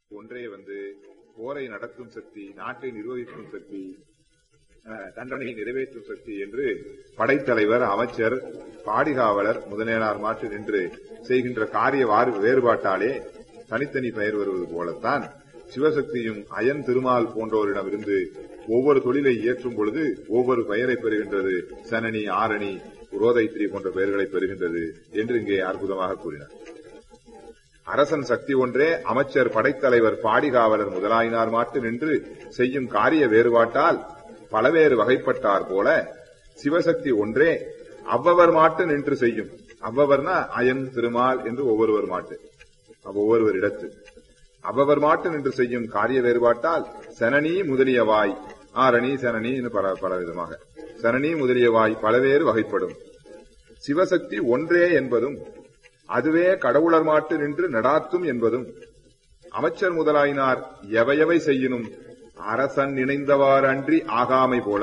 ஒன்றே வந்து போரை நடத்தும் சக்தி நாட்டை நிர்வகிக்கும் சக்தி அஹ், தண்டனையை நிறைவேற்றும் சக்தி என்று படைத்தலைவர் அமைச்சர் பாடிகாவலர் முதலியார் மாற்று நின்று செய்கின்ற காரிய வாறு- வேறுபாட்டாலே தனித்தனி பெயர் வருவது போலத்தான் சிவசக்தியும் அயன் திருமால் போன்றோரிடமிருந்து ஒவ்வொரு தொழிலை இயற்றும் பொழுது ஒவ்வொரு பெயரை பெறுகின்றது சனனி ஆரணி ரோதைத்திரி போன்ற பெயர்களை பெறுகின்றது என்று இங்கே அற்புதமாக கூறினார் அரசன் சக்தி ஒன்றே அமைச்சர் படைத்தலைவர் பாடிகாவலர் முதலாயினார் மாட்டு நின்று செய்யும் காரிய வேறுபாட்டால் பலவேறு வகைப்பட்டார் போல சிவசக்தி ஒன்றே அவ்வவர் மாட்டு நின்று செய்யும் அவ்வவர்னா அயன் திருமால் என்று ஒவ்வொருவர் மாட்டு அவ் ஒவ்வொருவர் இடத்து அவ்வவர் மாட்டு நின்று செய்யும் காரிய வேறுபாட்டால் சனனி முதலியவாய் ஆரணி சனனி என்று பல பல விதமாக சனனி முதலியவாய் பலவேறு வகைப்படும் சிவசக்தி ஒன்றே என்பதும் அதுவே கடவுளர் மாட்டு நின்று நடாத்தும் என்பதும் அமைச்சர் முதலாயினார் எவையவை செய்யினும் அரசன் நினைந்தவாறன்றி ஆகாமை போல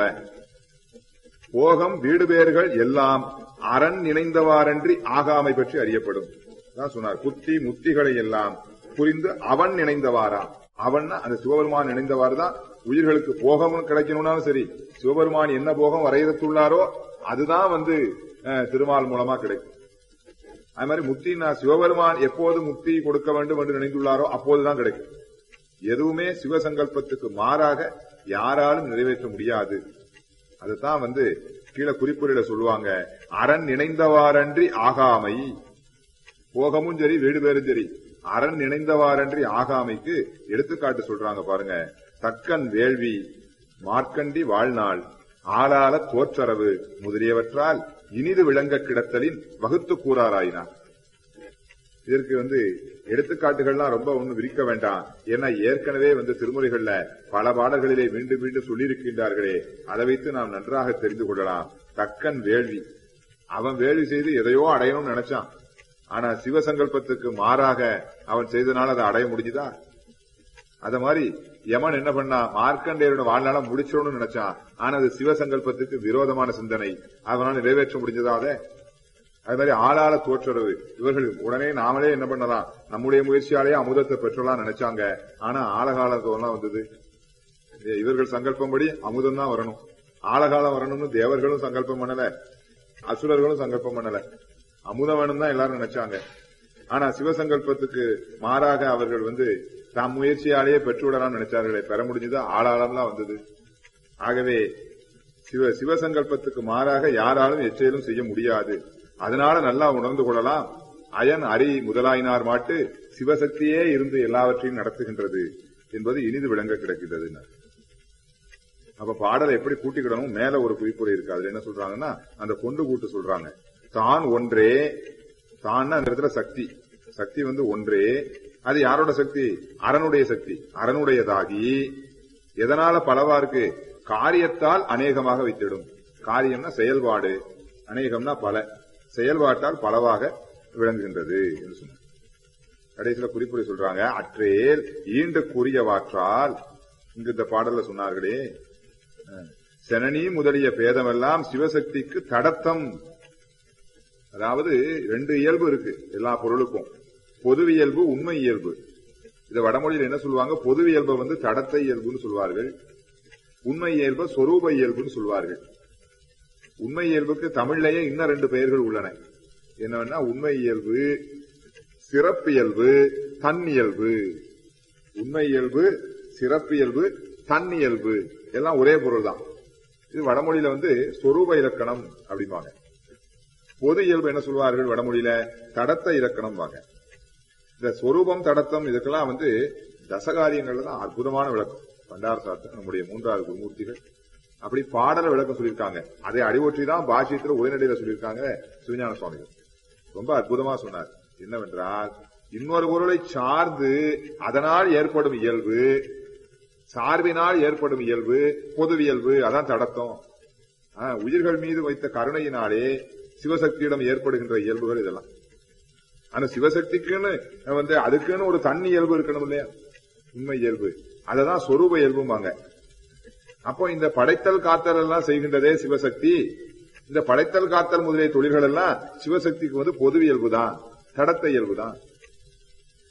போகம் வீடு பேர்கள் எல்லாம் அரண் நினைந்தவாறன்றி ஆகாமை பற்றி அறியப்படும் அதான் சொன்னார் புத்தி முத்திகளை எல்லாம் புரிந்து அவன் நினைந்தவாரா அவன்னா அந்த சிவபெருமான் நினைந்தவாறு தான் உயிர்களுக்கு போகமும் கிடைக்கணும்னாலும் சரி சிவபெருமான் என்ன போகம் வரையறுத்துள்ளாரோ அதுதான் வந்து அஹ், திருமால் மூலமா கிடைக்கும் அது மாதிரி முக்தினா சிவபெருமான் எப்போது முக்தி கொடுக்க வேண்டும் என்று நினைந்துள்ளாரோ அப்போதுதான் கிடைக்கும் எதுவுமே சிவசங்கல்பத்துக்கு மாறாக யாராலும் நிறைவேற்ற முடியாது அதுதான் வந்து கீழே குறிப்புரையில சொல்லுவாங்க அரண் நினைந்தவாறன்றி ஆகாமை போகமும் சரி வீடு பேரும் சரி அரண் நினைந்தவாறன்றி ஆகாமைக்கு எடுத்துக்காட்டு சொல்றாங்க பாருங்க தக்கன் வேள்வி மார்க்கண்டி வாழ்நாள் ஆளாள தோற்றரவு முதலியவற்றால் இனிது விளங்க கிடத்தலின் வகுத்து கூறாராயினார் இதற்கு வந்து எடுத்துக்காட்டுகள்லாம் ரொம்ப ஒண்ணு விரிக்க வேண்டாம் ஏன்னா ஏற்கனவே வந்து திருமுறைகள்ல பல பாடல்களிலே மீண்டும் மீண்டும் சொல்லியிருக்கின்றார்களே அதை வைத்து நாம் நன்றாக தெரிந்து கொள்ளலாம் தக்கன் வேள்வி அவன் வேள்வி செய்து எதையோ அடையணும்னு நினைச்சான் ஆனா சிவசங்கல்பத்துக்கு மாறாக அவன் செய்தனால அதை அடைய முடிஞ்சுதா அத மாதிரி யமன் என்ன பண்ணா மார்க்கண்டேயரோட வாழ்நாள முடிச்சிடணும்னு நினைச்சான் ஆனா அது சிவசங்கல்பத்துக்கு விரோதமான சிந்தனை அதனால நிறைவேற்ற முடிஞ்சதா அதை அது மாதிரி ஆளாள தோற்றரவு இவர்கள் உடனே நாமளே என்ன பண்ணலாம் நம்முடைய முயற்சியாலேயே அமுதத்தை பெற்றலாம் நினைச்சாங்க ஆனா ஆழகாலத்தோலாம் வந்தது இ- இவர்கள் சங்கல்பம்படி அமுதம் தான் வரணும் ஆழகாலம் வரணும்னு தேவர்களும் சங்கல்பம் பண்ணல அசுரர்களும் சங்கல்பம் பண்ணல அமுதம் வேணும் தான் எல்லாரும் நினைச்சாங்க ஆனா சிவசங்கல்பத்துக்கு மாறாக அவர்கள் வந்து தாம் முயற்சியாலேயே பெற்றுவிடலாம் நினைச்சார்களே பெற முடிஞ்சது ஆளாளம் தான் வந்தது ஆகவே சிவ சிவசங்கல்பத்துக்கு மாறாக யாராலும் எச்செயலும் செய்ய முடியாது அதனால நல்லா உணர்ந்து கொள்ளலாம் அயன் அரி முதலாயினார் மாட்டு சிவசக்தியே இருந்து எல்லாவற்றையும் நடத்துகின்றது என்பது இனிது விளங்க கிடக்கிறது அப்ப பாடலை எப்படி கூட்டிக்கிடணும் மேல ஒரு குறிப்புரை இருக்கு அதுல என்ன சொல்றாங்கன்னா அந்த கொண்டு கூட்டு சொல்றாங்க தான் ஒன்றே தான் அந்த இடத்துல சக்தி சக்தி வந்து ஒன்றே அது யாரோட சக்தி அரனுடைய சக்தி அரனுடையதாகி எதனால பலவா இருக்கு காரியத்தால் அநேகமாக வைத்திடும் காரியம்னா செயல்பாடு அநேகம்னா பல செயல்பாட்டால் பலவாக விளங்குகின்றது என்று சொன்னார் கடைசியில குறிப்புரை சொல்றாங்க அற்றேல் ஈண்டு கூறியவாற்றால் இங்கு இந்த பாடல்ல சொன்னார்களே அஹ், செனனி முதலிய பேதமெல்லாம் சிவசக்திக்கு தடத்தம் அதாவது ரெண்டு இயல்பு இருக்கு எல்லா பொருளுக்கும் பொது இயல்பு உண்மை இயல்பு இத வடமொழியில் என்ன சொல்லுவாங்க பொது இயல்பை வந்து தடத்த இயல்புன்னு சொல்வார்கள் உண்மை இயல்பை சொரூப இயல்புன்னு சொல்வார்கள் உண்மை இயல்புக்கு தமிழ்லயே இன்னும் ரெண்டு பெயர்கள் உள்ளன என்னன்னா உண்மை இயல்பு சிறப்பியல்பு தன்னியல்பு உண்மை இயல்பு சிறப்பியல்பு தன்னியல்பு எல்லாம் ஒரே பொருள் தான் இது வடமொழியில வந்து சொரூப இலக்கணம் அப்படிம்பாங்க பொது இயல்பு என்ன சொல்வார்கள் வடமொழியில தடத்த இலக்கணம் வாங்க இந்த சொரூபம் தடத்தம் இதுக்கெல்லாம் வந்து தசகாரியங்கள்ல தான் அற்புதமான விளக்கம் பண்டார சாஸ்திரம் நம்முடைய மூன்றாவது குருமூர்த்திகள் அப்படி பாடல விளக்கம் சொல்லியிருக்காங்க அதை அடிவொற்றி தான் பாஷ்யத்துல உரைநடையில சொல்லியிருக்காங்க சிவஞான சுவாமிகள் ரொம்ப அற்புதமா சொன்னார் என்னவென்றால் இன்னொரு பொருளை சார்ந்து அதனால் ஏற்படும் இயல்பு சார்பினால் ஏற்படும் இயல்பு பொதுவியல்பு அதான் தடத்தம் ஆ, உயிர்கள் மீது வைத்த கருணையினாலே சிவசக்தியிடம் ஏற்படுகின்ற இயல்புகள் இதெல்லாம் ஆனா சிவசக்திக்குன்னு வந்து அதுக்குன்னு ஒரு தண்ணி இயல்பு இருக்கணும் இல்லையா உண்மை இயல்பு அததான் சொரூப இயல்பும்பாங்க அப்போ இந்த படைத்தல் காத்தல் எல்லாம் செய்கின்றதே சிவசக்தி இந்த படைத்தல் காத்தல் முதலிய தொழில்கள் எல்லாம் சிவசக்திக்கு வந்து பொது இயல்பு தான் தடத்த இயல்பு தான்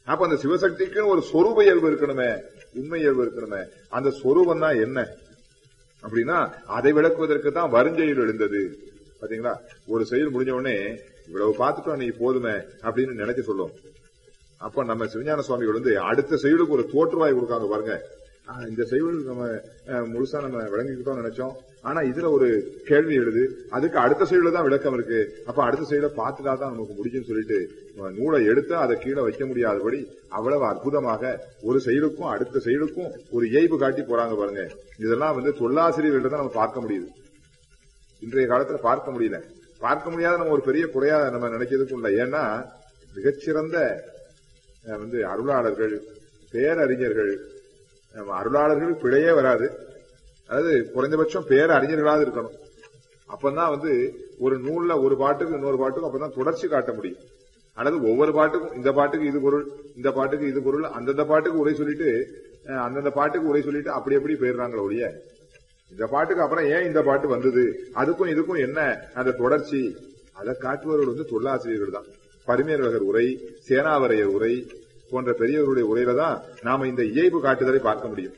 அப்ப அந்த சிவசக்திக்குன்னு ஒரு சொரூப இயல்பு இருக்கணுமே உண்மை இயல்பு இருக்கணுமே அந்த சொரூபம் தான் என்ன அப்படின்னா அதை விளக்குவதற்கு தான் வருஞ்செயல் எழுந்தது பாத்தீங்களா ஒரு செயல் முடிஞ்ச உடனே இவ்வளவு பார்த்துட்டோம் நீ போதுமே அப்படின்னு நினைக்க சொல்லும் அப்ப நம்ம சிவஞான சுவாமிகள் வந்து அடுத்த செயலுக்கு ஒரு தோற்றுவாய் கொடுக்காங்க பாருங்க ஆஹ் இந்த செயல் நம்ம அஹ், முழுசா நம்ம விளங்கிக்கிட்டோம் நினைச்சோம் ஆனா இதுல ஒரு கேள்வி எழுது அதுக்கு அடுத்த செயல தான் விளக்கம் இருக்கு அப்ப அடுத்த செயலை பார்த்துட்டா தான் நமக்கு முடியும்னு சொல்லிட்டு நம்ம நூலை எடுத்து அதை கீழே வைக்க முடியாதபடி அவ்வளவு அற்புதமாக ஒரு செயலுக்கும் அடுத்த செயலுக்கும் ஒரு இயல்பு காட்டி போறாங்க பாருங்க இதெல்லாம் வந்து தொல்லாசிரியர்கள்ட்ட தான் நம்ம பார்க்க முடியுது இன்றைய காலத்துல பார்க்க முடியல பார்க்க முடியாத நம்ம ஒரு பெரிய குறையா நம்ம நினைக்கிறதுக்கும் இல்லை ஏன்னா மிகச்சிறந்த அஹ், வந்து அருளாளர்கள் பேரறிஞர்கள் நம்ம அருளாளர்கள் பிழையே வராது அதாவது குறைந்தபட்சம் பேரறிஞர்களாவது இருக்கணும் அப்பதான் வந்து ஒரு நூல்ல ஒரு பாட்டுக்கு இன்னொரு பாட்டுக்கும் அப்பதான் தொடர்ச்சி காட்ட முடியும் அல்லது ஒவ்வொரு பாட்டுக்கும் இந்த பாட்டுக்கு இது பொருள் இந்த பாட்டுக்கு இது பொருள் அந்தந்த பாட்டுக்கு உரை சொல்லிட்டு அஹ், அந்தந்த பாட்டுக்கு உரை சொல்லிட்டு அப்படி எப்படி போயிடுறாங்களே ஒழிய இந்த பாட்டுக்கு அப்புறம் ஏன் இந்த பாட்டு வந்தது அதுக்கும் இதுக்கும் என்ன அந்த தொடர்ச்சி அதை காட்டுபவர்கள் வந்து தொல்லாசிரியர்கள் தான் பரிமேலழகர் உரை சேனாவரையர் உரை போன்ற பெரியவர்களுடைய உரையில தான் நாம இந்த இயல்பு காட்டுதலை பார்க்க முடியும்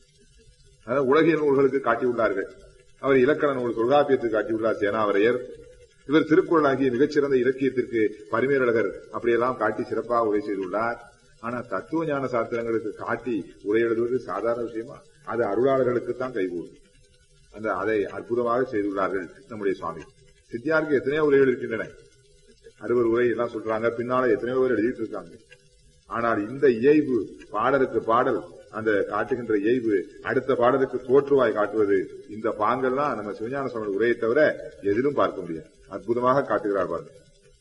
அதாவது உலகிய நூல்களுக்கு காட்டியுள்ளார்கள் அவர் இலக்கண நூல் தொல்காப்பியத்துக்கு காட்டியுள்ளார் சேனாவரையர் இவர் திருக்குறளாகிய மிகச்சிறந்த இலக்கியத்திற்கு பரிமேலழகர் அப்படியெல்லாம் காட்டி சிறப்பாக உரை செய்துள்ளார் ஆனா தத்துவ ஞான சாஸ்திரங்களுக்கு காட்டி உரை எழுதுவது சாதாரண விஷயமா அது அருளாளர்களுக்கு தான் கைகூடும் அந்த அதை அற்புதமாக செய்துள்ளார்கள் நம்முடைய சுவாமி சித்தியாருக்கு எத்தனையோ உரைகள் இருக்கின்றன அறுவர் உரை எல்லாம் சொல்றாங்க பின்னால எத்தனையோ பேர் எழுதிட்டு இருக்காங்க ஆனால் இந்த இயைபு பாடலுக்கு பாடல் அந்த காட்டுகின்ற இயைபு அடுத்த பாடலுக்கு தோற்றுவாய் காட்டுவது இந்த பாங்கெல்லாம் நம்ம சிவஞான சுவாமி உரையை தவிர எதிலும் பார்க்க முடியாது அற்புதமாக காட்டுகிறார் பாருங்க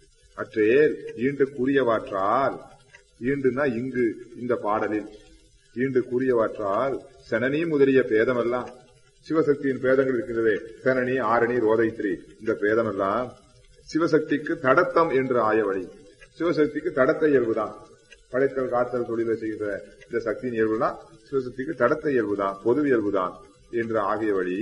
அற்றேல் ஈண்டு கூறியவாற்றால் ஈண்டுனா இங்கு இந்த பாடலில் ஈண்டு கூறியவாற்றால் சனனி முதலிய பேதமெல்லாம் சிவசக்தியின் பேதங்கள் இருக்கின்றதே சனனி ஆரணி ரோதைத்ரி இந்த பேதமெல்லாம் சிவசக்திக்கு தடத்தம் என்று ஆய வழி சிவசக்திக்கு தடத்த இயல்புதான் படைத்தல் காத்தல் தொழிலை செய்கிற இந்த சக்தியின் இயல்புதான் சிவசக்திக்கு தடத்த இயல்புதான் பொது இயல்புதான் என்று ஆகிய வழி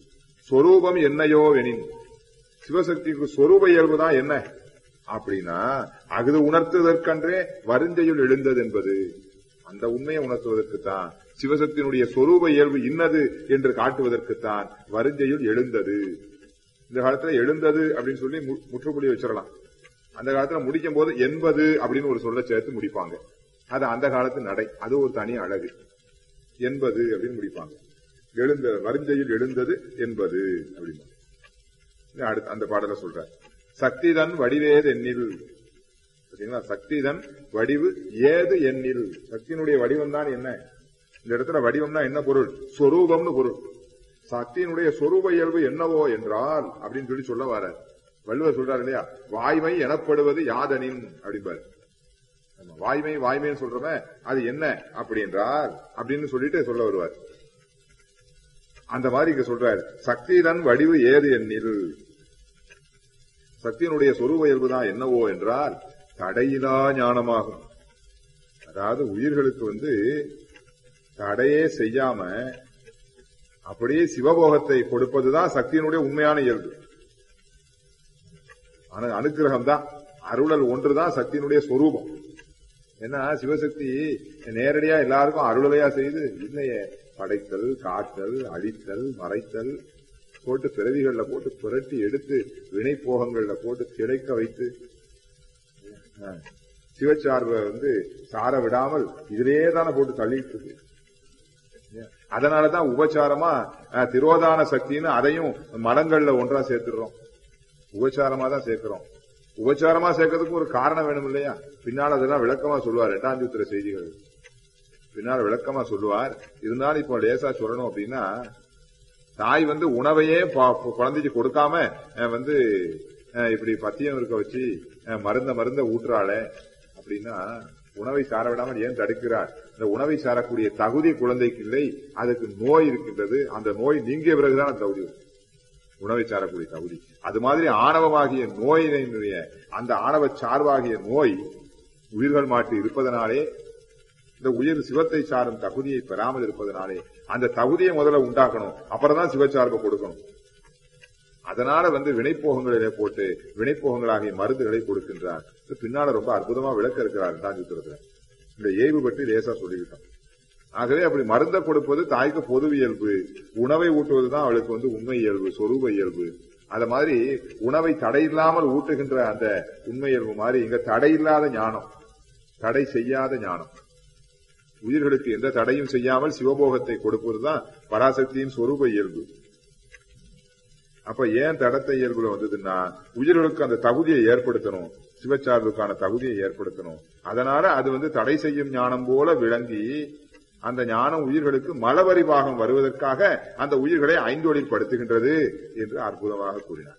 சொரூபம் என்னையோ எனின் சிவசக்திக்கு சொரூப இயல்புதான் என்ன அப்படின்னா அகுது உணர்த்துவதற்கன்றே வருஞ்சையுள் எழுந்தது என்பது அந்த உண்மையை உணர்த்துவதற்குத்தான் சிவசக்தியினுடைய சொரூப இயல்பு இன்னது என்று காட்டுவதற்குத்தான் வருஞ்சையுள் எழுந்தது இந்த காலத்துல எழுந்தது அப்படின்னு சொல்லி மு- முற்றுப்புள்ளி வச்சிடலாம் அந்த காலத்துல முடிக்கும் போது எண்பது அப்படின்னு ஒரு சொல்ல சேர்த்து முடிப்பாங்க அது அந்த காலத்து நடை அது ஒரு தனி அழகு எண்பது அப்படின்னு முடிப்பாங்க எழுந்த வருஞ்சையில் எழுந்தது என்பது அப்படின்னு இது அடுத்து அந்த பாடல சொல்ற சக்திதன் வடிவேது எண்ணில் பாத்தீங்களா சக்திதன் வடிவு ஏது எண்ணில் சக்தியினுடைய வடிவம் தான் என்ன இந்த இடத்துல வடிவம்னா என்ன பொருள் சொரூபம்னு பொருள் சக்தியினுடைய சொரூப இயல்பு என்னவோ என்றால் அப்படின்னு சொல்லி சொல்ல வர வள்ளுவர் சொல்றாரு இல்லையா வாய்மை எனப்படுவது யாதனின் அப்படிம்பாரு ஆமா, வாய்மை வாய்மைன்னு சொல்றவன் அது என்ன அப்படி என்றால் அப்படின்னு சொல்லிட்டு சொல்ல வருவார் அந்த மாதிரி இங்க சொல்றாரு சக்திதன் வடிவு ஏது எண்ணில் சக்தியினுடைய சொரூப இயல்புதான் என்னவோ என்றால் தடையிலா ஞானமாகும் அதாவது உயிர்களுக்கு வந்து தடையே செய்யாம அப்படியே சிவபோகத்தை கொடுப்பதுதான் சக்தியினுடைய உண்மையான இயல்பு ஆனா அனுக்கிரகம் தான் அருளல் ஒன்றுதான் சக்தியினுடைய சொரூபம் ஏன்னா சிவசக்தி நேரடியா எல்லாருக்கும் அருளலையா செய்து இல்லையே படைத்தல் காத்தல் அழித்தல் மறைத்தல் போட்டு பிறவிகள்ல போட்டு புரட்டி எடுத்து வினை போகங்கள்ல போட்டு கிடைக்க வைத்து ஆ, சிவச்சார்பை வந்து சார விடாமல் இதிலேயே தானே போட்டு தள்ளிட்டு இருக்கு அதனாலதான் உபச்சாரமா அஹ், திரோதான சக்தின்னு அதையும் மடங்கள்ல ஒன்றா சேர்த்துடுறோம் உபச்சாரமா தான் சேர்க்கிறோம் உபச்சாரமா சேர்க்கறதுக்கு ஒரு காரணம் வேணும் இல்லையா பின்னால் அதெல்லாம் விளக்கமா சொல்லுவார் இரண்டாம் சூத்திர செய்திகள் பின்னால் விளக்கமா சொல்லுவார் இருந்தாலும் இப்போ லேசா சொல்லணும் அப்படின்னா தாய் வந்து உணவையே பா- குழந்தைக்கு கொடுக்காம அஹ், வந்து அஹ், இப்படி பத்தியம் இருக்க வச்சு அஹ், மருந்த மருந்த ஊட்டுறாளே அப்படின்னா உணவை சார விடாமல் ஏன் தடுக்கிறார் இந்த உணவை சாரக்கூடிய தகுதி குழந்தைக்கு இல்லை அதுக்கு நோய் இருக்கின்றது அந்த நோய் நீங்கிய பிறகுதான் அந்த தகுதி வரும். உணவை சாரக்கூடிய தகுதி அது மாதிரி ஆணவமாகிய நோயினுடைய அந்த ஆணவ சார்பாகிய நோய் உயிர்கள் மாட்டு இருப்பதனாலே இந்த உயிர் சிவத்தை சாரும் தகுதியை பெறாமல் இருப்பதனாலே அந்த தகுதியை முதல்ல உண்டாக்கணும் அப்புறம் தான் சிவச்சார்பை கொடுக்கணும் அதனால வந்து வினைப்போகங்களிலே போட்டு வினைப்போகங்களாகிய மருந்துகளை கொடுக்கின்றார் இது பின்னால ரொம்ப அற்புதமா விளக்க இருக்கிறார் இரண்டாம் சூத்திரத்துல இந்த ஏய்வு பற்றி லேசா சொல்லிக்கிட்டோம் ஆகவே அப்படி மருந்த கொடுப்பது தாய்க்கு பொது இயல்பு உணவை ஊட்டுவதுதான் அவளுக்கு வந்து உண்மை இயல்பு சொரூப இயல்பு அத மாதிரி உணவை தடையில்லாமல் ஊட்டுகின்ற அந்த உண்மை இயல்பு மாதிரி இங்க தடையில்லாத ஞானம் தடை செய்யாத ஞானம் உயிர்களுக்கு எந்த தடையும் செய்யாமல் சிவபோகத்தை கொடுப்பதுதான் பராசக்தியின் சொரூப இயல்பு அப்ப ஏன் தடத்த இயல்புல வந்ததுன்னா உயிர்களுக்கு அந்த தகுதியை ஏற்படுத்தணும் சிவச்சார்புக்கான தகுதியை ஏற்படுத்தணும் அதனால அது வந்து தடை செய்யும் ஞானம் போல விளங்கி அந்த ஞானம் உயிர்களுக்கு மலவரி பாகம் வருவதற்காக அந்த உயிர்களை ஐந்தொழில் படுத்துகின்றது என்று அற்புதமாக கூறினார்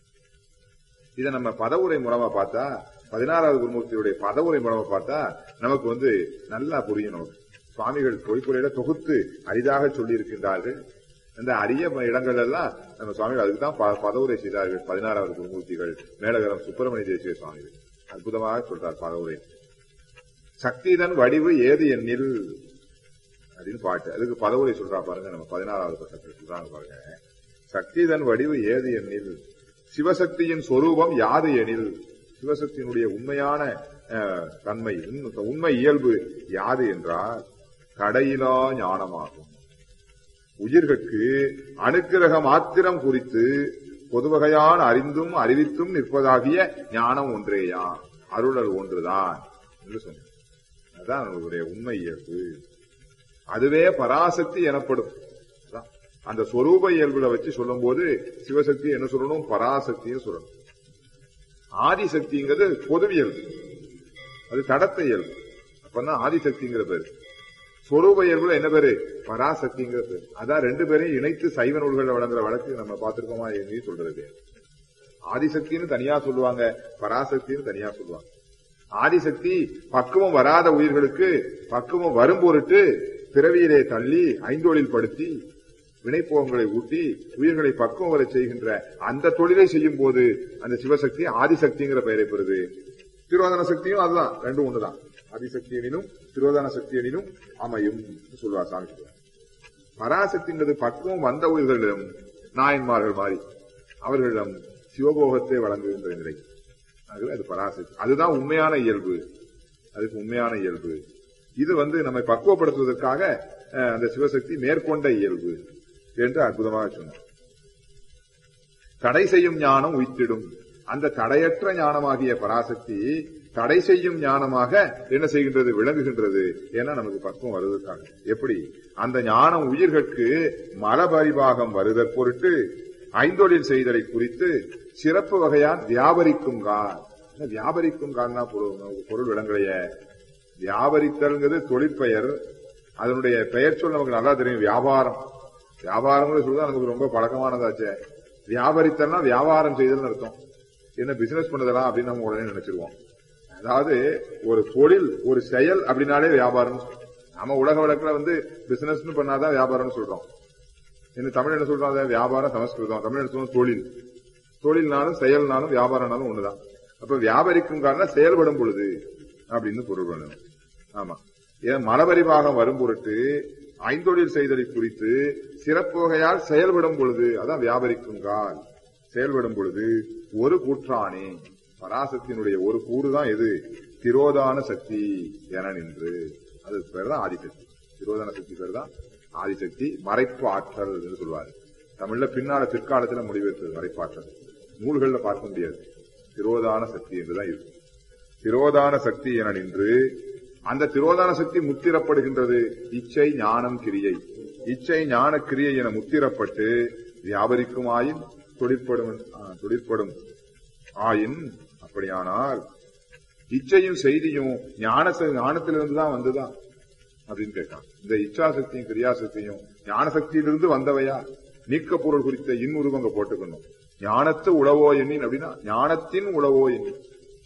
இதை நம்ம பதவுரை மூலமா பார்த்தா பதினாறாவது குருமூர்த்தியுடைய பதவுரை மூலமா பார்த்தா நமக்கு வந்து நல்லா புரியணும் சுவாமிகள் பொய்ப்புரையில தொகுத்து அரிதாக சொல்லி இருக்கின்றார்கள் இந்த அரிய இடங்கள் எல்லாம் நம்ம சுவாமிகள் அதுக்கு தான் ப- பதவுரை செய்தார்கள் பதினாறாவது குருமூர்த்திகள் மேலகரம் சுப்பிரமணிய தேசிய சுவாமிகள் அற்புதமாக சொல்றார் பதவுரை சக்திதன் வடிவு ஏது எண்ணில் அப்படின்னு பாட்டு அதுக்கு பதவுரை சொல்றா பாருங்க நம்ம பதினாறாவது பட்டத்தில் சொல்றாங்க பாருங்க சக்திதன் வடிவு ஏது எண்ணில் சிவசக்தியின் சொரூபம் யாது எனில் சிவசக்தியினுடைய உண்மையான அஹ், தன்மை உண்மை- உண்மை இயல்பு யாது என்றால் தடையிலா ஞானமாகும் உயிர்கட்கு அனுக்கிரக மாத்திரம் குறித்து பொதுவகையான அறிந்தும் அறிவித்தும் நிற்பதாகிய ஞானம் ஒன்றேயா அருளல் ஒன்றுதான் என்று சொன்னார் அதுதான் நம்மளுடைய உண்மை இயல்பு அதுவே பராசக்தி எனப்படும் அதான். அந்த சொரூப இயல்புல வச்சு சொல்லும்போது சிவசக்தி என்ன சொல்லணும் பராசக்தின்னு சொல்லணும் ஆதிசக்திங்கிறது பொதுவியல்பு அது தடத்த இயல்பு அப்பதான் ஆதிசக்திங்கிற பேரு சொரூப இயல்புல என்ன பேரு பராசக்திங்கிற பேரு அதான் ரெண்டு பேரையும் இணைத்து சைவ நூல்கள் வழங்குற வழக்கு நம்ம பார்த்திருக்கோமா என்று சொல்றது ஆதிசக்தின்னு தனியா சொல்லுவாங்க பராசக்தின்னு தனியா சொல்லுவாங்க ஆதிசக்தி பக்குவம் வராத உயிர்களுக்கு பக்குவம் வரும் பொருட்டு பிறவியிலே தள்ளி ஐந்தொழில் படுத்தி வினைப்போகங்களை ஊட்டி உயிர்களை பக்குவம் வரை செய்கின்ற அந்த தொழிலை செய்யும் போது அந்த சிவசக்தி ஆதிசக்திங்கிற பெயரை பெறுது திருவாதன சக்தியும் அதுதான் ரெண்டும் ஒண்ணுதான் ஆதிசக்தி எனினும் திருவாதன சக்தி எனினும் அமையும் என்று சொல்லுவார் சாமி சொல்லுவார் பராசக்திங்கிறது பக்குவம் வந்த உயிர்களிடம் நாயன்மார்கள் மாதிரி அவர்களிடம் சிவபோகத்தை வழங்குகின்ற நிலை ஆகவே அது பராசக்தி அதுதான் உண்மையான இயல்பு அதுக்கு உண்மையான இயல்பு இது வந்து நம்மை பக்குவப்படுத்துவதற்காக அஹ், அந்த சிவசக்தி மேற்கொண்ட இயல்பு என்று அற்புதமாக சொன்னார் தடை செய்யும் ஞானம் உய்த்திடும் அந்த தடையற்ற ஞானமாகிய பராசக்தி தடை செய்யும் ஞானமாக என்ன செய்கின்றது விளங்குகின்றது ஏன்னா நமக்கு பக்குவம் வருவதற்காக எப்படி அந்த ஞானம் உயிர்கட்கு மலபரிபாகம் வருதற் பொருட்டு ஐந்தொழில் செய்தலை குறித்து சிறப்பு வகையான் வியாபரிக்கும் கார் என்ன வியாபரிக்கும் கார்னா பொருள் பொருள் விளங்கலையே வியாபரித்தல்ங்கிறது தொழிற்பெயர் அதனுடைய பெயர் சொல் நமக்கு நல்லா தெரியும் வியாபாரம் வியாபாரம்னு சொல்லுதான் நமக்கு ரொம்ப பழக்கமானதாச்சே வியாபாரித்தல்னா வியாபாரம் செய்தல்னு அர்த்தம் என்ன பிசினஸ் பண்ணதெல்லாம் அப்படின்னு நம்ம உடனே நினைச்சிருவோம் அதாவது ஒரு தொழில் ஒரு செயல் அப்படின்னாலே வியாபாரம் நம்ம உலக வழக்குல வந்து பிசினஸ்னு பண்ணாதான் வியாபாரம்னு சொல்றோம் என்ன தமிழ் என்ன சொல்றாங்க வியாபாரம் சமஸ்கிருதம் தமிழ் என்ன சொல்றோம் தொழில் தொழில்னாலும் செயல்னாலும் வியாபாரம்னாலும் ஒண்ணுதான் அப்ப வியாபாரிக்கும் காரணம் செயல்படும் பொழுது அப்படின்னு பொருள் பண்ணணும் ஆமா ஏன் மலபரிபாகம் வரும் பொருட்டு ஐந்தொழில் செய்தலை குறித்து சிறப்பு வகையால் செயல்படும் பொழுது அதான் வியாபரிக்கும் கால் செயல்படும் பொழுது ஒரு கூற்றானே பராசக்தியினுடைய ஒரு கூறுதான் எது திரோதான சக்தி என நின்று அது பேர் தான் ஆதிசக்தி திரோதான சக்தி பேர் தான் ஆதிசக்தி மறைப்பு ஆற்றல் என்று சொல்வாரு தமிழ்ல பின்னால பிற்காலத்துல முடிவெடுத்தது மறைப்பாற்றல் நூல்கள்ல பார்க்க முடியாது திரோதான சக்தி என்றுதான் இருக்கு திரோதான சக்தி என நின்று அந்த திரோதான சக்தி முத்திரப்படுகின்றது இச்சை ஞானம் கிரியை இச்சை ஞான கிரியை என முத்திரப்பட்டு வியாபரிக்கும் ஆயின் தொழிற்படும் ஆ, தொழிற்படும் ஆயின் அப்படியானால் இச்சையும் செய்தியும் ஞான ஞானத்திலிருந்து தான் வந்துதான் அப்படின்னு கேட்டான் இந்த இச்சாசக்தியும் கிரியாசக்தியும் ஞான சக்தியிலிருந்து வந்தவையா நீக்க பொருள் குறித்த இன்னுருவங்க போட்டுக்கணும் ஞானத்து உளவோ எண்ணின் அப்படின்னா ஞானத்தின் உளவோ எண்ணின்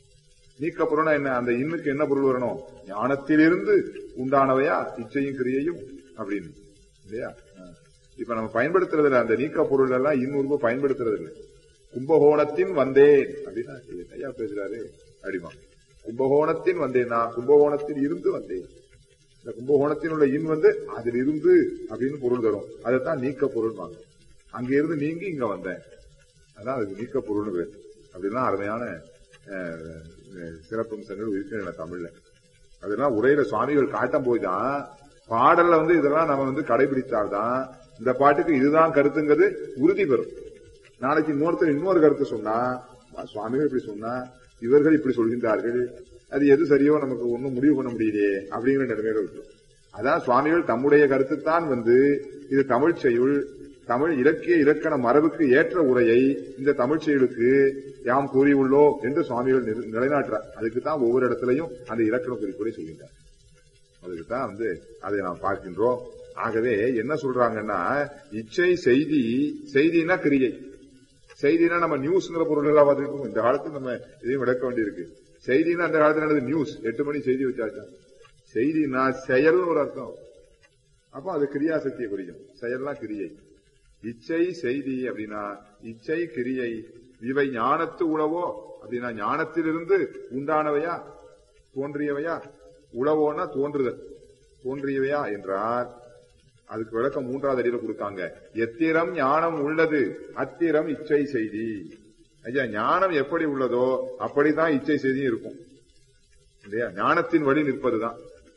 நீக்க பொருள்னா என்ன அந்த இன்னுக்கு என்ன பொருள் வரணும் ஞானத்திலிருந்து உண்டானவையா இச்சையும் கிரியையும் அப்படின்னு இல்லையா ஆ. இப்ப நம்ம பயன்படுத்துறது இல்ல அந்த நீக்க பொருள் எல்லாம் இன்னொரு பயன்படுத்துறது இல்ல கும்பகோணத்தின் வந்தேன் அப்படின்னா இது ஐயா பேசுறாரு அப்படிமா கும்பகோணத்தின் வந்தேன் நான் கும்பகோணத்தில் இருந்து வந்தேன் இந்த கும்பகோணத்தில் உள்ள இன் வந்து அதில் இருந்து அப்படின்னு பொருள் தரும் அதைத்தான் நீக்க பொருள் வாங்க அங்க இருந்து நீங்கி இங்க வந்தேன் அதான் அதுக்கு நீக்க பொருள்னு பேர் அப்படின்னா அருமையான அஹ், அஹ், சிறப்பம்சங்கள் இருக்கின்றன தமிழ்ல அதெல்லாம் உரையில சுவாமிகள் காட்டும் போதுதான் பாடல்ல வந்து இதெல்லாம் நம்ம வந்து கடைபிடித்தால்தான் இந்த பாட்டுக்கு இதுதான் கருத்துங்கிறது உறுதி பெறும் நாளைக்கு இன்னொருத்தர் இன்னொரு கருத்து சொன்னா சுவாமிகள் இப்படி சொன்னா இவர்கள் இப்படி சொல்கின்றார்கள் அது எது சரியோ நமக்கு ஒன்னும் முடிவு பண்ண முடியலையே அப்படிங்கிற நிலைமையில இருக்கும் அதான் சுவாமிகள் தம்முடைய கருத்துத்தான் வந்து இது தமிழ் செய்யுள் தமிழ் இலக்கிய இலக்கண மரபுக்கு ஏற்ற உரையை இந்த தமிழ் செயலுக்கு யாம் கூறியுள்ளோம் என்று சுவாமிகள் நிறு- நிலைநாட்டுறார் அதுக்கு தான் ஒவ்வொரு இடத்துலையும் அந்த இலக்கண குறிப்புரை சொல்கின்றார் அதுக்கு தான் வந்து அதை நாம் பார்க்கின்றோம் ஆகவே என்ன சொல்றாங்கன்னா இச்சை செய்தி செய்தினா கிரியை செய்தினா நம்ம நியூஸ்ங்கிற பொருள் எல்லாம் பார்த்துட்டு இருக்கோம். இந்த காலத்துல நம்ம இதையும் விளக்க வேண்டியிருக்கு செய்தினா அந்த காலத்துல நடந்தது நியூஸ் எட்டு மணி செய்தி வச்சாச்சா செய்தினா செயல்னு ஒரு அர்த்தம் அப்ப அது கிரியாசக்தியை குறிக்கும் செயல்லாம் கிரியை இச்சை செய்தி அப்படின்னா இச்சை கிரியை இவை ஞானத்து உளவோ அப்படின்னா ஞானத்திலிருந்து உண்டானவையா தோன்றியவையா உளவோன்னா தோன்றுதல் தோன்றியவையா என்றால் அதுக்கு விளக்கம் மூன்றாவது அடியில கொடுத்தாங்க எத்திரம் ஞானம் உள்ளது அத்திரம் இச்சை செய்தி ஐயா ஞானம் எப்படி உள்ளதோ அப்படிதான் இச்சை செய்தியும் இருக்கும் இல்லையா ஞானத்தின் வழி நிற்பதுதான்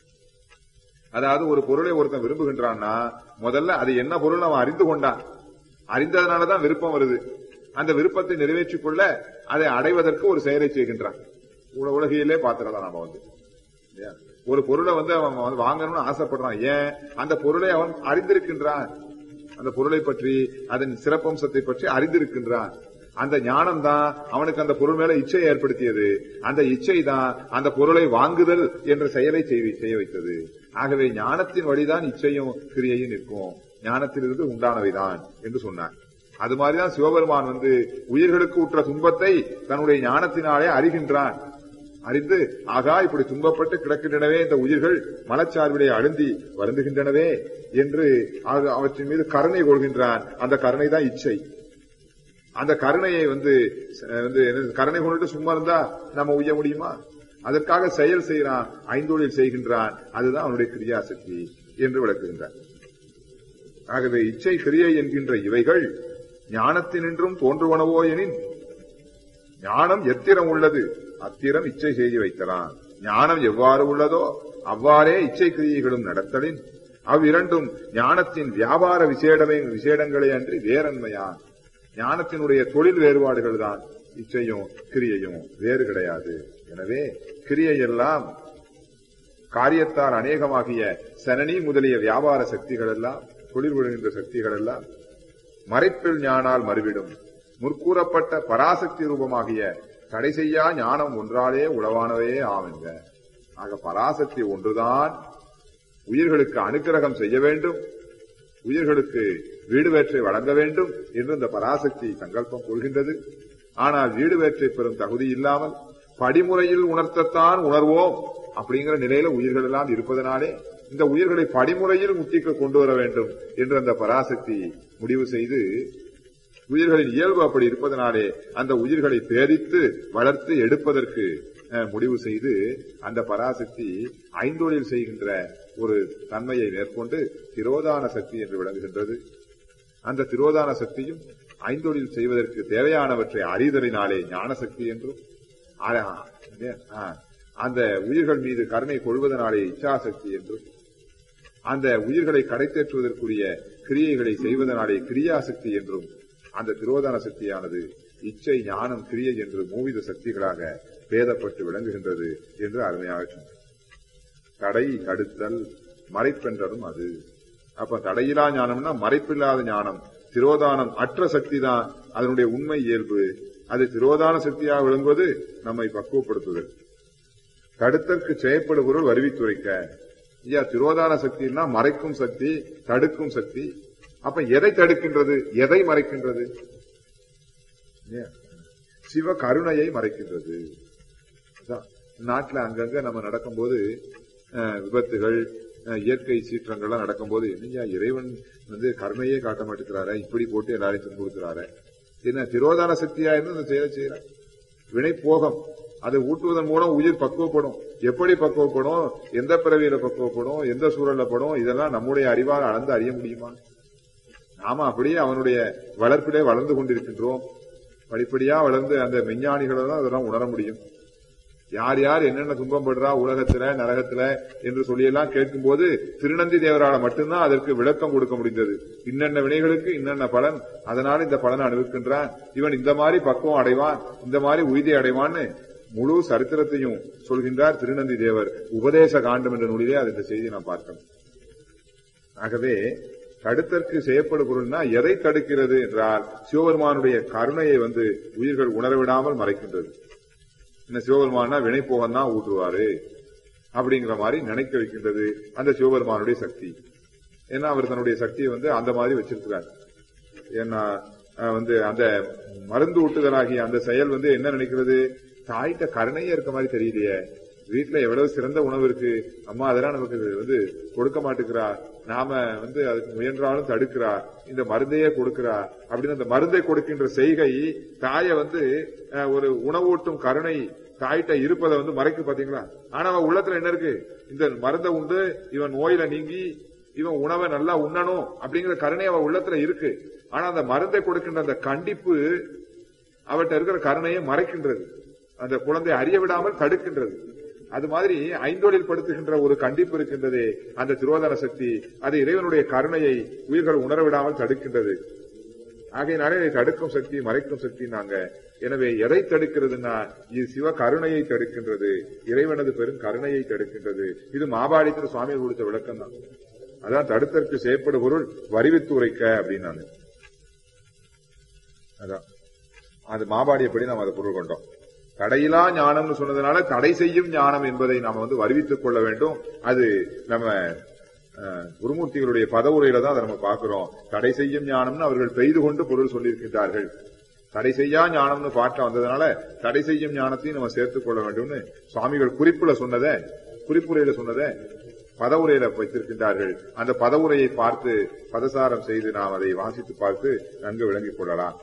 அதாவது ஒரு பொருளை ஒருத்தன் விரும்புகின்றான்னா முதல்ல அது என்ன பொருள் அவன் அறிந்து கொண்டான் அறிந்ததுனாலதான் விருப்பம் வருது அந்த விருப்பத்தை நிறைவேற்றிக் கொள்ள அதை அடைவதற்கு ஒரு செயலை செய்கின்றான் உல- உலகிலே பாத்திரலாம் நாம வந்து இல்லையா? ஒரு பொருளை வந்து அவன் வந்து வாங்கணும்னு ஆசைப்படுறான் ஏன் அந்த பொருளை அவன் அறிந்திருக்கின்றான் அந்த பொருளை பற்றி அதன் சிறப்பம்சத்தை பற்றி அறிந்திருக்கின்றான் அந்த ஞானம் தான் அவனுக்கு அந்த பொருள் மேல இச்சை ஏற்படுத்தியது அந்த இச்சை தான் அந்த பொருளை வாங்குதல் என்ற செயலை செய்வி- செய்ய வைத்தது ஆகவே ஞானத்தின் வழிதான் இச்சையும் கிரியையும் நிற்கும் ஞானத்திலிருந்து உண்டானவைதான் என்று சொன்னார் அது மாதிரிதான் சிவபெருமான் வந்து உயிர்களுக்கு உற்ற துன்பத்தை தன்னுடைய ஞானத்தினாலே அறிகின்றான் அறிந்து ஆகா இப்படி துன்பப்பட்டு கிடக்கின்றனவே இந்த உயிர்கள் மனச்சார்பிலே அழுந்தி வருந்துகின்றனவே என்று அது அவற்றின் மீது கருணை கொள்கின்றான் அந்த கருணை தான் இச்சை அந்த கருணையை வந்து அஹ், வந்து என்னது, கருணை கொண்டுட்டு சும்மா இருந்தா நம்ம உய்ய முடியுமா அதற்காக செயல் செய்கிறான் ஐந்தொழில் செய்கின்றான் அதுதான் அவனுடைய கிரியாசக்தி என்று விளக்குகின்றான் ஆகவே இச்சை கிரியை என்கின்ற இவைகள் ஞானத்தினின்றும் தோன்றுவனவோ எனின் ஞானம் எத்திரம் உள்ளது அத்திரம் இச்சை செய்து வைத்தலாம் ஞானம் எவ்வாறு உள்ளதோ அவ்வாறே இச்சை கிரியைகளும் நடத்தலின் அவ்விரண்டும் ஞானத்தின் வியாபார விசேடமே விசேடங்களே அன்றி வேறன்மையான் ஞானத்தினுடைய தொழில் வேறுபாடுகள் தான் இச்சையும் கிரியையும் வேறு கிடையாது எனவே கிரியை எல்லாம் காரியத்தால் அநேகமாகிய சனனி முதலிய வியாபார சக்திகள் எல்லாம் தொழில் விடுகின்ற சக்திகள் எல்லாம் மறைப்பில் ஞானால் மறுவிடும் முற்கூறப்பட்ட பராசக்தி ரூபமாகிய தடை செய்யா ஞானம் ஒன்றாலே உளவானவே ஆமென்க ஆக பராசக்தி ஒன்றுதான் உயிர்களுக்கு அனுக்கிரகம் செய்ய வேண்டும் உயிர்களுக்கு வீடு வேற்றை வழங்க வேண்டும் என்று இந்த பராசக்தி சங்கல்பம் கொள்கின்றது ஆனால் வீடு வேற்றை பெறும் தகுதி இல்லாமல் படிமுறையில் உணர்த்தத்தான் உணர்வோம் அப்படிங்கிற நிலையில உயிர்கள் எல்லாம் இருப்பதனாலே இந்த உயிர்களை படிமுறையில் முத்திக்கு கொண்டு வர வேண்டும் என்று அந்த பராசக்தி முடிவு செய்து உயிர்களின் இயல்பு அப்படி இருப்பதனாலே அந்த உயிர்களை பேரித்து வளர்த்து எடுப்பதற்கு அஹ், முடிவு செய்து அந்த பராசக்தி ஐந்தொழில் செய்கின்ற ஒரு தன்மையை மேற்கொண்டு திரோதான சக்தி என்று விளங்குகின்றது அந்த திரோதான சக்தியும் ஐந்தொழில் செய்வதற்கு தேவையானவற்றை அறிதலினாலே ஞான சக்தி என்றும் ஆ- ஆ, அந்த உயிர்கள் மீது கருணை கொள்வதனாலே இச்சாசக்தி என்றும் அந்த உயிர்களை கடைத்தேற்றுவதற்குரிய கிரியைகளை செய்வதனாலே கிரியாசக்தி என்றும் அந்த திரோதான சக்தியானது இச்சை ஞானம் கிரியை என்று மூவித சக்திகளாக பேதப்பட்டு விளங்குகின்றது என்று அருமையாக சொன்னார் தடை தடுத்தல் மறைப்பென்றதும் அது அப்ப தடையிலா ஞானம்னா மறைப்பில்லாத ஞானம் திரோதானம் அற்ற சக்தி தான் அதனுடைய உண்மை இயல்பு அது திரோதான சக்தியாக விளங்குவது நம்மை பக்குவப்படுத்துதல் தடுத்தற்கு செயற்படுபொருள் வருவித்துரைக்க ஐயா திரோதான சக்தினா மறைக்கும் சக்தி தடுக்கும் சக்தி அப்ப எதை தடுக்கின்றது எதை மறைக்கின்றது இல்லையா? சிவ கருணையை மறைக்கின்றது அதான் நாட்டுல அங்கங்க நம்ம நடக்கும்போது அஹ், விபத்துகள் அஹ், இயற்கை சீற்றங்கள்லாம் நடக்கும்போது என்னையா இறைவன் வந்து கருணையே காட்ட மாட்டேங்கிறாரே இப்படி போட்டு எல்லாரையும் துன்புறுத்துறாரு என்ன திரோதான சக்தியா இருந்து அந்த செயலை செய்யற வினை போகம் அதை ஊட்டுவதன் மூலம் உயிர் பக்குவப்படும் எப்படி பக்குவப்படும் எந்த பிறவியில பக்குவப்படும் எந்த சூழல்ல படும் இதெல்லாம் நம்முடைய அறிவால் அளந்து அறிய முடியுமா நாம அப்படியே அவனுடைய வளர்ப்பிலே வளர்ந்து கொண்டிருக்கின்றோம் படிப்படியா வளர்ந்து அந்த மெஞ்ஞானிகளை தான் அதெல்லாம் உணர முடியும் யார் யார் என்னென்ன துன்பம் படுறா உலகத்துல நரகத்துல என்று சொல்லியெல்லாம் கேட்கும்போது திருநந்தி தேவரால மட்டும்தான் அதற்கு விளக்கம் கொடுக்க முடிந்தது இன்னென்ன வினைகளுக்கு இன்னென்ன பலன் அதனால இந்த பலனை அனுபவிக்கின்றான் இவன் இந்த மாதிரி பக்குவம் அடைவான் இந்த மாதிரி உய்தி அடைவான்னு முழு சரித்திரத்தையும் சொல்கின்றார் திருநந்தி தேவர் உபதேச காண்டம் என்ற நூலிலே அது இந்த செய்தியை நாம் பார்க்கணும் ஆகவே தடுத்தற்கு செய்யப்படும் பொருள்னா எதை தடுக்கிறது என்றால் சிவபெருமானுடைய கருணையை வந்து உயிர்கள் உணரவிடாமல் மறைக்கின்றது இந்த சிவபெருமானா வினை போகன் தான் ஊற்றுவாரு அப்படிங்கிற மாதிரி நினைக்க வைக்கின்றது அந்த சிவபெருமானுடைய சக்தி ஏன்னா அவர் தன்னுடைய சக்தியை வந்து அந்த மாதிரி வச்சிருக்கிறார் ஏன்னா அஹ், வந்து அந்த மருந்து ஊட்டுதலாகிய அந்த செயல் வந்து என்ன நினைக்கிறது தாய்கிட்ட கருணையே இருக்க மாதிரி தெரியலையே வீட்டுல எவ்வளவு சிறந்த உணவு இருக்கு அம்மா அதெல்லாம் நமக்கு வந்து கொடுக்க மாட்டேங்கிறா நாம வந்து அதுக்கு முயன்றாலும் தடுக்கிறா இந்த மருந்தையே கொடுக்கிறா அப்படின்னு அந்த மருந்தை கொடுக்கின்ற செய்கை தாயை வந்து அஹ், ஒரு உணவூட்டும் கருணை தாயிட்ட இருப்பதை வந்து மறைக்கு பாத்தீங்களா ஆனா அவன் உள்ளத்துல என்ன இருக்கு இந்த மருந்தை உண்டு இவன் நோயில நீங்கி இவன் உணவை நல்லா உண்ணணும் அப்படிங்கிற கருணை அவ உள்ளத்துல இருக்கு ஆனா அந்த மருந்தை கொடுக்கின்ற அந்த கண்டிப்பு அவட்ட இருக்கிற கருணையை மறைக்கின்றது அந்த குழந்தை அறிய விடாமல் தடுக்கின்றது அது மாதிரி ஐந்தொழில் படுத்துகின்ற ஒரு கண்டிப்பு இருக்கின்றதே அந்த திரோதன சக்தி அது இறைவனுடைய கருணையை உயிர்கள் உணர விடாமல் தடுக்கின்றது ஆகையினாலே இதை தடுக்கும் சக்தி மறைக்கும் சக்தி நாங்க எனவே எதை தடுக்கிறதுனா இது சிவ கருணையை தடுக்கின்றது இறைவனது பெரும் கருணையை தடுக்கின்றது இது மாபாடித்திர சுவாமி கொடுத்த விளக்கம் தான் அதான் தடுத்தற்கு செய்யப்படும் பொருள் வரிவித்து உரைக்க அப்படின்னாங்க அதான் அது மாபாடியப்படி நாம் அதை பொருள் கொண்டோம் தடையிலா ஞானம்னு சொன்னதுனால தடை செய்யும் ஞானம் என்பதை நாம வந்து வருவித்துக் கொள்ள வேண்டும் அது நம்ம அஹ், குருமூர்த்திகளுடைய பதவுரையில தான் அதை நம்ம பார்க்கிறோம் தடை செய்யும் ஞானம்னு அவர்கள் பெய்து கொண்டு பொருள் சொல்லியிருக்கின்றார்கள் தடை செய்யா ஞானம்னு பாட்டில் வந்ததுனால தடை செய்யும் ஞானத்தையும் நம்ம சேர்த்துக் கொள்ள வேண்டும்னு சுவாமிகள் குறிப்புல சொன்னதை குறிப்புரையில சொன்னதை பதவுரையில வைத்திருக்கின்றார்கள் அந்த பதவுரையை பார்த்து பதசாரம் செய்து நாம் அதை வாசித்து பார்த்து நன்கு விளங்கிக் கொள்ளலாம்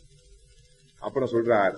அப்புறம் சொல்றார்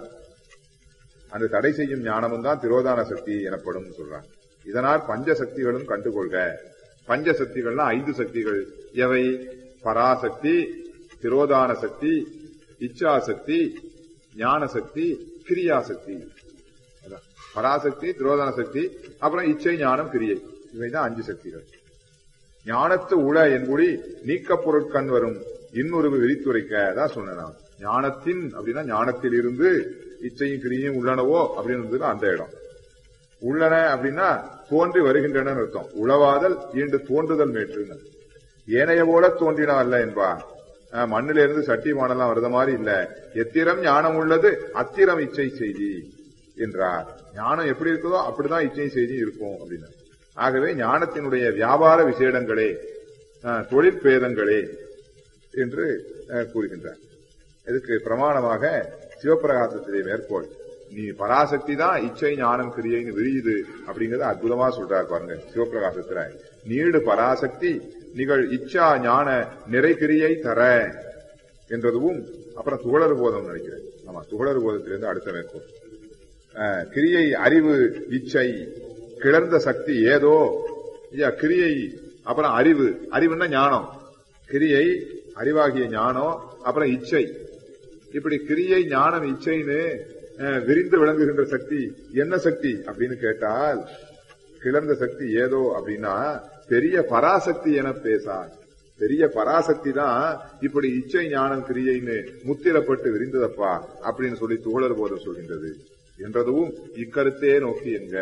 அந்த தடை செய்யும் ஞானமும் தான் திரோதான சக்தி எனப்படும் சொல்றார் இதனால் பஞ்ச சக்திகளும் கண்டுகொள்க பஞ்ச சக்திகள்னா ஐந்து சக்திகள் எவை பராசக்தி திரோதான சக்தி இச்சா சக்தி ஞான சக்தி கிரியா சக்தி அதான். பராசக்தி திரோதான சக்தி அப்புறம் இச்சை ஞானம் கிரியை இவைதான் அஞ்சு சக்திகள் ஞானத்து உள என்புடி நீக்கப் பொருட்கண் வரும் இன்னொரு விரித்துரைக்க தான் சொன்னேன் நான். ஞானத்தின் அப்படின்னா ஞானத்தில் இருந்து இச்சையும் கிரியும் உள்ளனவோ அப்படின்னு அந்த இடம் உள்ளன அப்படின்னா தோன்றி வருகின்றன அர்த்தம் உளவாதல் ஈண்டு தோன்றுதல் மேற்றுன்னு ஏனைய போல தோன்றினா அல்ல என்பார் அஹ், மண்ணில இருந்து சட்டி மாடலாம் வருத மாதிரி இல்ல எத்திரம் ஞானம் உள்ளது அத்திரம் இச்சை செய்தி என்றார் ஞானம் எப்படி இருக்குதோ அப்படிதான் இச்சை செய்தி இருக்கும் அப்படின்னு ஆகவே ஞானத்தினுடைய வியாபார விசேடங்களே அஹ், தொழிற்பேதங்களே என்று அஹ், கூறுகின்றார் இதுக்கு பிரமாணமாக சிவபிரகாசத்திலே மேற்கோள் நீ பராசக்தி தான் இச்சை ஞானம் கிரியைன்னு விரியுது அப்படிங்கறத அற்புதமா சொல்றாரு பாருங்க சிவபிரகாசத்துல நீடு பராசக்தி நிகழ் இச்சா ஞான நிறைகிரியை தர என்றதும் அப்புறம் துகளறு போதம் நினைக்கிறேன் ஆமா துகளறு போதத்திலிருந்து அடுத்த மேற்கோள் அஹ், கிரியை அறிவு இச்சை கிளர்ந்த சக்தி ஏதோ ஐயா கிரியை அப்புறம் அறிவு அறிவுன்னா ஞானம் கிரியை அறிவாகிய ஞானம் அப்புறம் இச்சை இப்படி கிரியை ஞானம் இச்சைன்னு அஹ், விரிந்து விளங்குகின்ற சக்தி என்ன சக்தி அப்படின்னு கேட்டால் கிளர்ந்த சக்தி ஏதோ அப்படின்னா பெரிய பராசக்தி என பேசார் பெரிய பராசக்தி தான் இப்படி இச்சை ஞானம் கிரியைன்னு முத்திரப்பட்டு விரிந்ததப்பா அப்படின்னு சொல்லி துகளர் போதம் சொல்கின்றது என்றதும் இக்கருத்தே நோக்கி என்க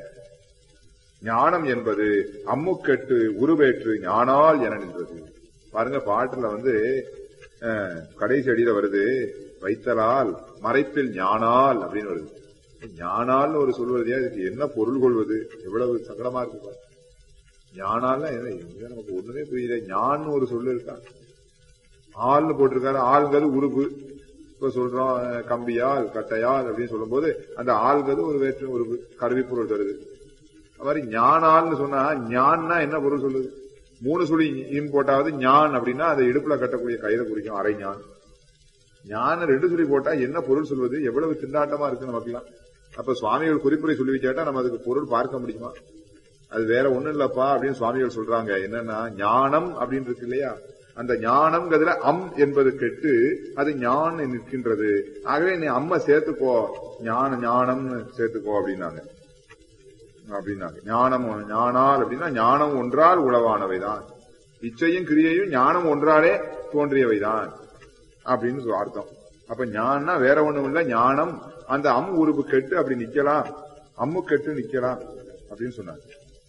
ஞானம் என்பது அம்முக்கெட்டு உருவேற்று ஞானால் என நின்றது பாருங்க பாட்டுல வந்து அஹ், கடைசி அடியில வருது வைத்தலால் மறைப்பில் ஞானால் அப்படின்னு வருது ஞானால்னு ஒரு சொல்வது இதுக்கு என்ன பொருள் கொள்வது எவ்வளவு சங்கடமா இருக்கு பாரு. ஞானால்னா என்ன எங்க நமக்கு ஒண்ணுமே புரியல ஞான்னு ஒரு சொல்லு இருக்கா ஆள்னு போட்டிருக்காரு ஆள்ங்கிறது உறுப்பு இப்ப சொல்றோம் அஹ், கம்பியால் கட்டையால் அப்படின்னு சொல்லும்போது அந்த ஆள்ங்கிறது ஒரு வேற்று உறுப்பு கருவி பொருள் தருது அது மாதிரி ஞானால்னு சொன்னா ஞான்னா என்ன பொருள் சொல்லுது மூணு சுழி இன் போட்டாவது ஞான் அப்படின்னா அதை இடுப்புல கட்டக்கூடிய கயிறை குறிக்கும் அரை ஞான் ஞான ரெண்டு சுழி போட்டா என்ன பொருள் சொல்வது எவ்வளவு திண்டாட்டமா இருக்கு நமக்குலாம் அப்ப சுவாமிகள் குறிப்புரை சொல்லி வச்சாட்டா நம்ம அதுக்கு பொருள் பார்க்க முடியுமா அது வேற ஒண்ணும் இல்லப்பா அப்படின்னு சுவாமிகள் சொல்றாங்க என்னன்னா ஞானம் அப்படின்னு இருக்கு இல்லையா அந்த ஞானம்ங்கிறதுல அம் என்பது கெட்டு அது ஞான் நிற்கின்றது ஆகவே நீ அம்மை சேர்த்துக்கோ ஞான ஞானம்னு சேர்த்துக்கோ அப்படின்னாங்க அப்படின்னாங்க ஞானம் ஞானால் அப்படின்னா ஞானம் ஒன்றால் உளவானவைதான் இச்சையும் கிரியையும் ஞானம் ஒன்றாலே தோன்றியவைதான் அப்படின்னு சொல்ல அர்த்தம் அப்ப ஞானா வேற ஒண்ணும் இல்ல ஞானம் அந்த அம் உருவு கெட்டு அப்படி நிக்கலாம் அம்மு கெட்டு நிக்கலாம் அப்படின்னு சொன்னாங்க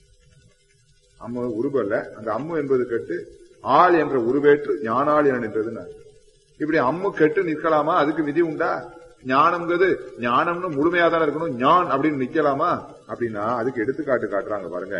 அம்மு உருவு அல்ல அந்த அம்மு என்பது கெட்டு ஆள் என்ற உருவேற்று ஞானாள் என நின்றது இப்படி அம்மு கெட்டு நிற்கலாமா அதுக்கு விதி உண்டா ஞானம்ங்கிறது ஞானம்னு முழுமையா தானே இருக்கணும் ஞான் அப்படின்னு நிக்கலாமா அப்படின்னா அதுக்கு எடுத்துக்காட்டு காட்டுறாங்க பாருங்க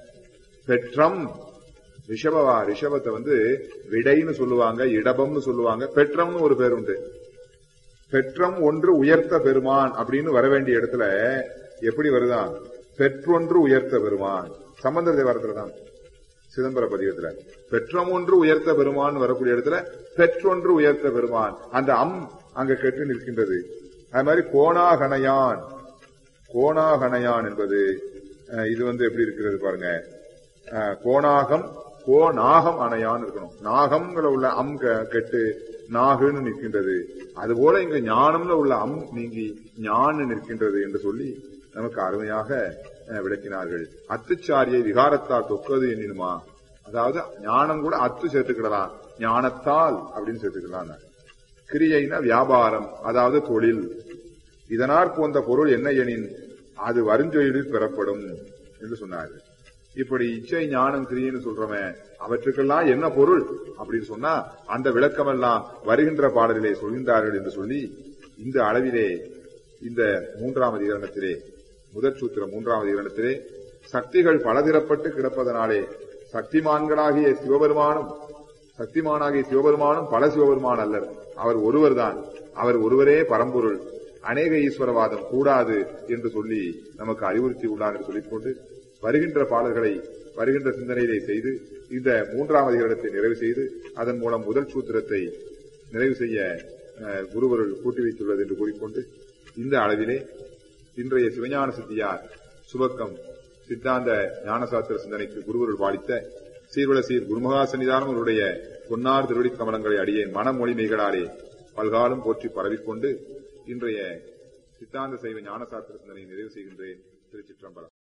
பெற்றம் ரிஷபவா ரிஷபத்தை வந்து விடைன்னு சொல்லுவாங்க இடபம்னு சொல்லுவாங்க பெற்றம்னு ஒரு பேர் உண்டு பெற்றம் ஒன்று உயர்த்த பெருமான் அப்படின்னு வர வேண்டிய இடத்துல எப்படி வருதான் பெற்றொன்று உயர்த்த பெருமான் சம்பந்த தேவாரத்துல தான் சிதம்பர பதிகத்துல பெற்றம் ஒன்று உயர்த்த பெருமான் வரக்கூடிய இடத்துல பெற்றொன்று உயர்த்த பெருமான் அந்த அம் அங்க கெட்டு நிற்கின்றது அது மாதிரி கோணாகணையான் கோணாகணையான் என்பது அஹ், இது வந்து எப்படி இருக்கிறது பாருங்க அஹ், கோணாகம் கோ நாகம் அணையான் இருக்கணும் நாகம்ல உள்ள அம் க- கெட்டு நாகுன்னு நிற்கின்றது அதுபோல இங்க ஞானம்ல உள்ள அம் நீங்கி ஞான் நிற்கின்றது என்று சொல்லி நமக்கு அருமையாக அஹ், விளக்கினார்கள் அத்துச்சாரியை விகாரத்தால் தொக்கது எண்ணினுமா அதாவது ஞானம் கூட அத்து சேர்த்துக்கிடலாம் ஞானத்தால் அப்படின்னு சேர்த்துக்கலாம் கிரியைனா வியாபாரம் அதாவது தொழில் இதனார் போன்ற பொருள் என்ன எனின் அது வருஞ்சொழிலில் பெறப்படும் என்று சொன்னார்கள் இப்படி இச்சை ஞானம் கிரியைன்னு சொல்றோமே அவற்றுக்கெல்லாம் என்ன பொருள் அப்படின்னு சொன்னா அந்த விளக்கமெல்லாம் வருகின்ற பாடலிலே சொல்கின்றார்கள் என்று சொல்லி இந்த அளவிலே இந்த மூன்றாவது இரணத்திலே முதற் சூத்திரம் மூன்றாவது இரணத்திலே சக்திகள் பலதிரப்பட்டு கிடப்பதனாலே சக்திமான்களாகிய சிவபெருமானும் சக்திமானாகிய சிவபெருமானும் பல சிவபெருமான் அல்லர் அவர் ஒருவர்தான் அவர் ஒருவரே பரம்பொருள் அநேக ஈஸ்வரவாதம் கூடாது என்று சொல்லி நமக்கு அறிவுறுத்தி உள்ளார் என்று சொல்லிக்கொண்டு வருகின்ற பாடல்களை வருகின்ற சிந்தனையிலே செய்து இந்த மூன்றாவது இடத்தை நிறைவு செய்து அதன் மூலம் முதல் சூத்திரத்தை நிறைவு செய்ய அஹ், குருவருள் கூட்டி வைத்துள்ளது என்று கூறிக்கொண்டு இந்த அளவிலே இன்றைய சிவஞான சித்தியார் சுபக்கம் சித்தாந்த ஞானசாஸ்திர சிந்தனைக்கு குருவருள் பாலித்த சீர்வல சீர் குருமகா சன்னிதானம் அவருடைய பொன்னார் திருவடி கமலங்களை அடியேன் மனமொழிமைகளாலே பல்காலம் போற்றி பரவிக்கொண்டு இன்றைய சித்தாந்த சைவ ஞானசாஸ்திர சிந்தனை நிறைவு செய்கின்றேன் திருச்சிற்றம்பலம்